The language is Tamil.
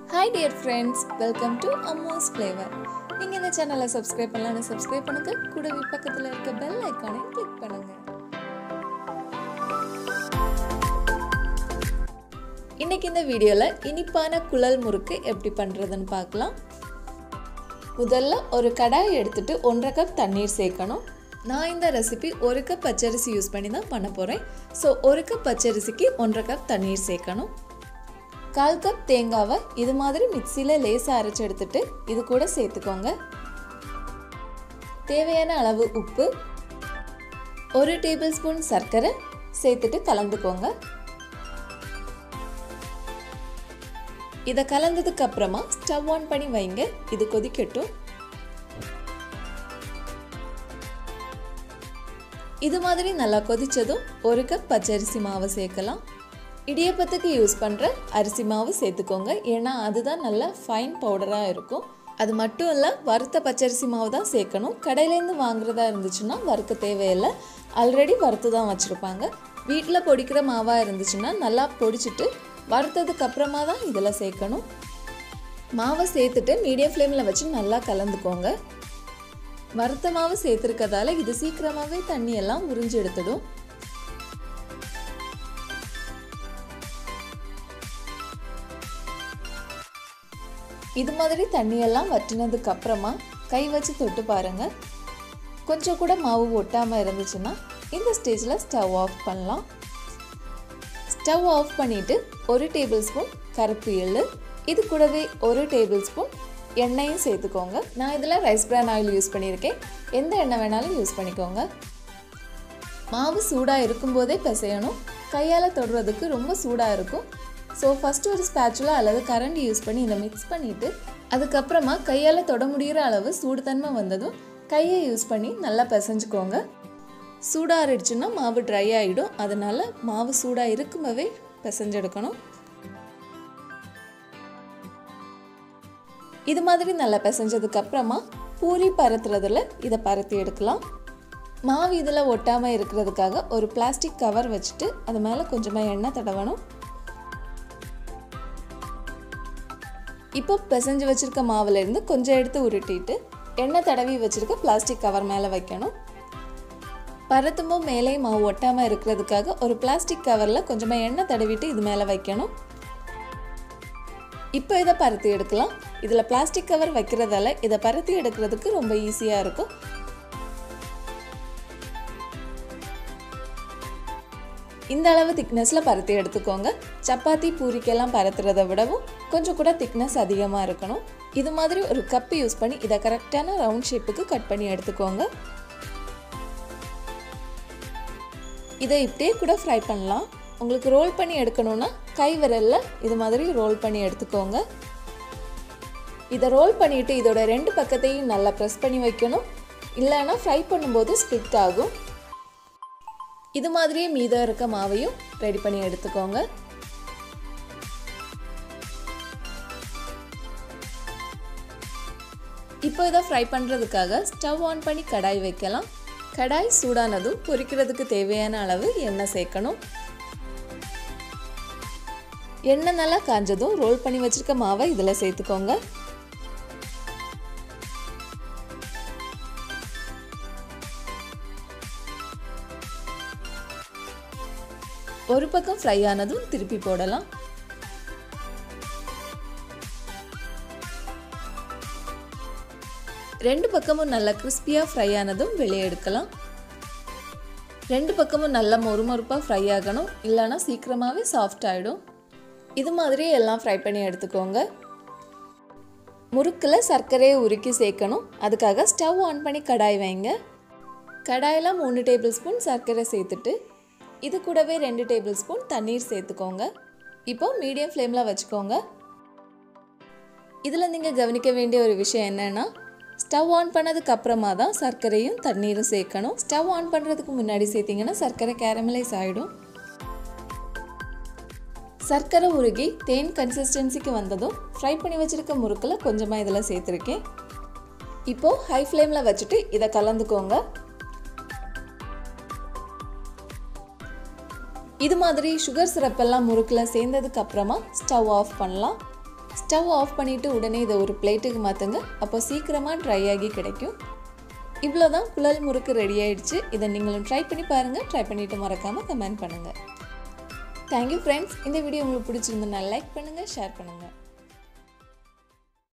hi dear friends welcome to Ammo's flavour நீங்கள் இந்த சேனலை சப்ஸ்கிரைப் பண்ணலாம்னு சப்ஸ்கிரைப் பண்ணுங்க கூடவே பக்கத்தில் இருக்க பெல் ஐக்கானையும் கிளிக் பண்ணுங்க இன்னைக்கு இந்த வீடியோவில் இனிப்பான குழல் முறுக்கு எப்படி பண்ணுறதுன்னு பார்க்கலாம் முதல்ல ஒரு கடாய் எடுத்துட்டு ஒன்றரை கப் தண்ணீர் சேர்க்கணும் நான் இந்த ரெசிபி ஒரு கப் பச்சரிசி யூஸ் பண்ணி தான் பண்ண போகிறேன் ஸோ ஒரு கப் பச்சரிசிக்கு ஒன்றரை கப் தண்ணீர் சேர்க்கணும் கால் கப் தேங்காவை இது மாதிரி மிக்சியில் லேசாக அரைச்சி எடுத்துட்டு இது கூட சேர்த்துக்கோங்க தேவையான அளவு உப்பு ஒரு டேபிள் ஸ்பூன் சர்க்கரை சேர்த்துட்டு கலந்துக்கோங்க இதை கலந்ததுக்கு அப்புறமா ஸ்டவ் ஆன் பண்ணி வைங்க இது கொதிக்கட்டும் இது மாதிரி நல்லா கொதிச்சதும் ஒரு கப் பச்சரிசி மாவை சேர்க்கலாம் இடியப்பத்துக்கு யூஸ் பண்ணுற அரிசி மாவு சேர்த்துக்கோங்க ஏன்னா அதுதான் நல்லா ஃபைன் பவுடராக இருக்கும் அது மட்டும் இல்லை வறுத்த பச்சரிசி மாவு தான் சேர்க்கணும் கடையிலேருந்து வாங்குறதா இருந்துச்சுன்னா வறுக்க தேவையில்லை ஆல்ரெடி வறுத்து தான் வச்சுருப்பாங்க வீட்டில் பொடிக்கிற மாவாக இருந்துச்சுன்னா நல்லா பொடிச்சிட்டு வறுத்ததுக்கு அப்புறமா தான் இதில் சேர்க்கணும் மாவை சேர்த்துட்டு மீடியம் ஃப்ளேமில் வச்சு நல்லா கலந்துக்கோங்க வறுத்த மாவு சேர்த்துருக்கதால இது சீக்கிரமாகவே தண்ணியெல்லாம் உறிஞ்சு எடுத்துடும் இது மாதிரி தண்ணியெல்லாம் வற்றினதுக்கு அப்புறமா கை வச்சு தொட்டு பாருங்க கொஞ்சம் கூட மாவு ஒட்டாமல் இருந்துச்சுன்னா இந்த ஸ்டேஜில் ஸ்டவ் ஆஃப் பண்ணலாம் ஸ்டவ் ஆஃப் பண்ணிவிட்டு ஒரு டேபிள் ஸ்பூன் கருப்பு எள்ளு இது கூடவே ஒரு டேபிள் ஸ்பூன் எண்ணெயும் சேர்த்துக்கோங்க நான் இதில் ரைஸ் பிரான் ஆயில் யூஸ் பண்ணியிருக்கேன் எந்த எண்ணெய் வேணாலும் யூஸ் பண்ணிக்கோங்க மாவு சூடாக இருக்கும்போதே பிசையணும் கையால் தொடுறதுக்கு ரொம்ப சூடாக இருக்கும் ஸோ ஃபஸ்ட்டு ஒரு ஸ்பேச்சுலா அல்லது கரண்டி யூஸ் பண்ணி இதை மிக்ஸ் பண்ணிவிட்டு அதுக்கப்புறமா கையால் தொட முடிகிற அளவு சூடு தன்மை வந்ததும் கையை யூஸ் பண்ணி நல்லா பிசைஞ்சுக்கோங்க சூடாக ஆறிடுச்சுன்னா மாவு ட்ரை ஆகிடும் அதனால் மாவு சூடாக இருக்கும்போதே பிசைஞ்செடுக்கணும் இது மாதிரி நல்லா பிசைஞ்சதுக்கு அப்புறமா பூரி பரத்துறதுல இதை பரத்தி எடுக்கலாம் மாவு இதில் ஒட்டாமல் இருக்கிறதுக்காக ஒரு பிளாஸ்டிக் கவர் வச்சுட்டு அது மேலே கொஞ்சமாக எண்ணெய் தடவணும் இப்போ பிசைஞ்சு வச்சுருக்க மாவுலேருந்து கொஞ்சம் எடுத்து உருட்டிட்டு எண்ணெய் தடவி வச்சுருக்க பிளாஸ்டிக் கவர் மேலே வைக்கணும் பரத்தும்போ மேலே மாவு ஒட்டாமல் இருக்கிறதுக்காக ஒரு பிளாஸ்டிக் கவரில் கொஞ்சமாக எண்ணெய் தடவிட்டு இது மேலே வைக்கணும் இப்போ இதை பருத்தி எடுக்கலாம் இதில் பிளாஸ்டிக் கவர் வைக்கிறதால இதை பருத்தி எடுக்கிறதுக்கு ரொம்ப ஈஸியாக இருக்கும் இந்த அளவு திக்னஸில் பருத்தி எடுத்துக்கோங்க சப்பாத்தி பூரிக்கெல்லாம் பரத்துறதை விடவும் கொஞ்சம் கூட திக்னஸ் அதிகமாக இருக்கணும் இது மாதிரி ஒரு கப்பு யூஸ் பண்ணி இதை கரெக்டான ரவுண்ட் ஷேப்புக்கு கட் பண்ணி எடுத்துக்கோங்க இதை இப்படியே கூட ஃப்ரை பண்ணலாம் உங்களுக்கு ரோல் பண்ணி எடுக்கணும்னா கை விரலில் இது மாதிரி ரோல் பண்ணி எடுத்துக்கோங்க இதை ரோல் பண்ணிவிட்டு இதோட ரெண்டு பக்கத்தையும் நல்லா ப்ரெஸ் பண்ணி வைக்கணும் இல்லைன்னா ஃப்ரை பண்ணும்போது ஸ்பிட் ஆகும் இது மாதிரியே மீதம் இருக்க மாவையும் ரெடி பண்ணி எடுத்துக்கோங்க இப்போ இதை ஃப்ரை பண்ணுறதுக்காக ஸ்டவ் ஆன் பண்ணி கடாய் வைக்கலாம் கடாய் சூடானதும் பொரிக்கிறதுக்கு தேவையான அளவு எண்ணெய் சேர்க்கணும் எண்ணெய் நல்லா காஞ்சதும் ரோல் பண்ணி வச்சிருக்க மாவை இதில் சேர்த்துக்கோங்க ஒரு பக்கம் ஃப்ரை ஆனதும் திருப்பி போடலாம் ரெண்டு பக்கமும் நல்லா கிறிஸ்பியாக ஃப்ரை ஆனதும் வெளியே எடுக்கலாம் ரெண்டு பக்கமும் நல்லா மொறுமொறுப்பாக ஃப்ரை ஆகணும் இல்லைனா சீக்கிரமாகவே சாஃப்ட் ஆகிடும் இது மாதிரி எல்லாம் ஃப்ரை பண்ணி எடுத்துக்கோங்க முறுக்கில் சர்க்கரையை உருக்கி சேர்க்கணும் அதுக்காக ஸ்டவ் ஆன் பண்ணி கடாய் வைங்க கடாயில் மூணு டேபிள் ஸ்பூன் சர்க்கரை சேர்த்துட்டு இது கூடவே ரெண்டு டேபிள் ஸ்பூன் தண்ணீர் சேர்த்துக்கோங்க இப்போ மீடியம் ஃப்ளேமில் வச்சுக்கோங்க இதில் நீங்கள் கவனிக்க வேண்டிய ஒரு விஷயம் என்னென்னா ஸ்டவ் ஆன் பண்ணதுக்கு அப்புறமா தான் சர்க்கரையும் தண்ணீரும் சேர்க்கணும் ஸ்டவ் ஆன் பண்ணுறதுக்கு முன்னாடி சேர்த்திங்கன்னா சர்க்கரை கேரமலைஸ் ஆகிடும் சர்க்கரை உருகி தேன் கன்சிஸ்டன்சிக்கு வந்ததும் ஃப்ரை பண்ணி வச்சுருக்க முறுக்கில் கொஞ்சமாக இதில் சேர்த்துருக்கேன் இப்போது ஹை ஃப்ளேமில் வச்சுட்டு இதை கலந்துக்கோங்க இது மாதிரி சுகர் சிரப்பெல்லாம் முறுக்கில் சேர்ந்ததுக்கு அப்புறமா ஸ்டவ் ஆஃப் பண்ணலாம் ஸ்டவ் ஆஃப் பண்ணிவிட்டு உடனே இதை ஒரு பிளேட்டுக்கு மாற்றுங்க அப்போ சீக்கிரமாக ட்ரை ஆகி கிடைக்கும் இவ்வளோ தான் குழல் முறுக்கு ரெடி ஆயிடுச்சு இதை நீங்களும் ட்ரை பண்ணி பாருங்கள் ட்ரை பண்ணிவிட்டு மறக்காமல் கமெண்ட் பண்ணுங்கள் தேங்க்யூ ஃப்ரெண்ட்ஸ் இந்த வீடியோ உங்களுக்கு பிடிச்சிருந்தா லைக் பண்ணுங்கள் ஷேர் பண்ணுங்கள்